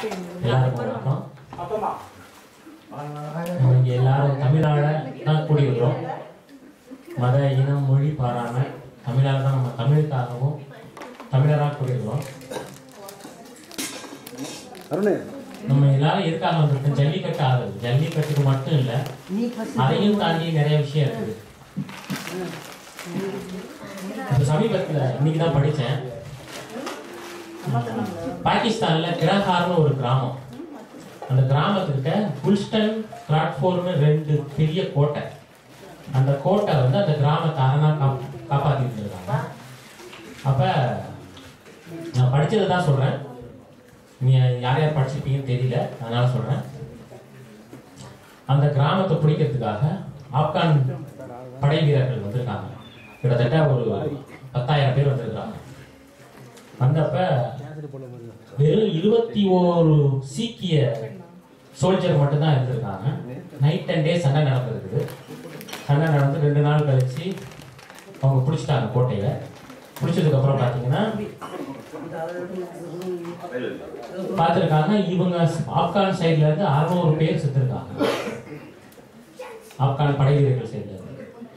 எல்லாருக்கும் வணக்கம் நம்ம இங்க எல்லாரும் தமிழால தான் கூடியிருக்கிறோம் மத இனம் மொழி பாராம தமிழால தான் நம்ம தமிழுக்காகவும் தமிழராக கூடியிருக்கிறோம் அருணே நம்ம எல்லாரும் எதுக்காக வந்திருக்கோம் ஜல்லிக்கட்டு ஆகுது ஜல்லிக்கட்டுக்கு மட்டும் இல்ல அதையும் தாண்டி நிறைய விஷயம் இருக்குது இப்ப சமீபத்துல இன்னைக்கு தான் படிச்சேன் பாகிஸ்தான்ல கிரஹார்னு ஒரு கிராமம் அந்த கிராமத்துக்கிட்ட புல்ஸ்டன் கிராட்ஃபோர்னு ரெண்டு பெரிய கோட்டை அந்த கோட்டை வந்து அந்த கிராமத்தை அரணா காப் காப்பாத்திட்டு இருக்காங்க அப்ப நான் படிச்சதை தான் சொல்றேன் நீ யார் யார் படிச்சிருப்பீங்கன்னு தெரியல அதனால சொல்றேன் அந்த கிராமத்தை பிடிக்கிறதுக்காக ஆப்கான் படை வீரர்கள் வந்திருக்காங்க கிட்டத்தட்ட ஒரு பத்தாயிரம் பேர் வந்திருக்காங்க வந்தப்ப வெறும் இருபத்தி ஓரு சீக்கிய சோல்ஜர் மட்டும்தான் இருந்திருக்காங்க நைட் அண்ட் டே சண்டை நடந்திருக்குது சண்டை நடந்து ரெண்டு நாள் கழிச்சு அவங்க பிடிச்சிட்டாங்க கோட்டையில பிடிச்சதுக்கு அப்புறம் பாத்தீங்கன்னா பார்த்துருக்காங்க இவங்க ஆப்கான் சைடுல இருந்து அறுநூறு பேர் செத்துருக்காங்க ஆப்கான் படை வீரர்கள் சைடுல இருந்து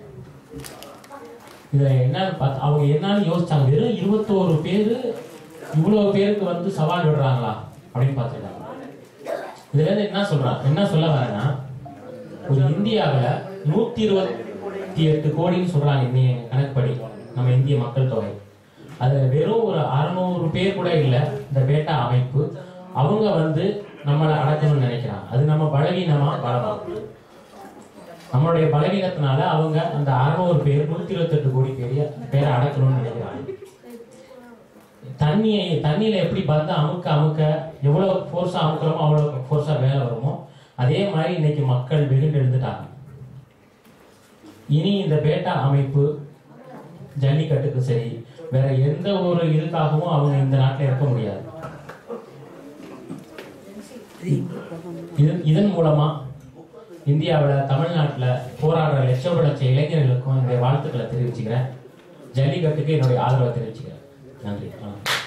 இதுல என்னன்னு பார்த்து அவங்க என்னன்னு யோசிச்சாங்க வெறும் இருபத்தோரு பேர் இவ்வளவு பேருக்கு வந்து சவால் விடுறாங்களா அப்படின்னு பார்த்துருக்காங்க இதுல இருந்து என்ன சொல்றாங்க என்ன சொல்ல வரேன்னா ஒரு இந்தியாவுல நூத்தி இருபத்தி எட்டு கோடின்னு சொல்றாங்க இன்னைய கணக்குப்படி நம்ம இந்திய மக்கள் தொகை அதுல வெறும் ஒரு அறுநூறு பேர் கூட இல்ல இந்த பேட்டா அமைப்பு அவங்க வந்து நம்மளை அடக்கணும்னு நினைக்கிறாங்க அது நம்ம பலவீனமா பலமா நம்மளுடைய பலவீனத்தினால அவங்க அந்த அறுநூறு பேர் நூத்தி இருபத்தெட்டு கோடி பேரைய பேரை அடக்கணும்னு நினைக்கிறாங்க தண்ணியை தண்ணியில எப்படி பந்து அமுக்க அமுக்க எவ்வளவு ஃபோர்ஸா அமுக்கிறோமோ அவ்வளவு ஃபோர்ஸா மேல வருமோ அதே மாதிரி இன்னைக்கு மக்கள் வெகுண்டு எழுந்துட்டாங்க இனி இந்த பேட்டா அமைப்பு ஜல்லிக்கட்டுக்கு சரி வேற எந்த ஒரு இதுக்காகவும் அவங்க இந்த நாட்டில் இருக்க முடியாது இது- இதன் மூலமா இந்தியாவில் தமிழ்நாட்டில் போராடுற லட்சோப லட்ச இளைஞர்களுக்கும் என்னுடைய வாழ்த்துக்களை தெரிவிச்சுக்கிறேன் ஜல்லிக்கட்டுக்கு என்னுடைய ஆதரவை தெரிவிச்சுக்கிறேன் நன்றி வணக்கம்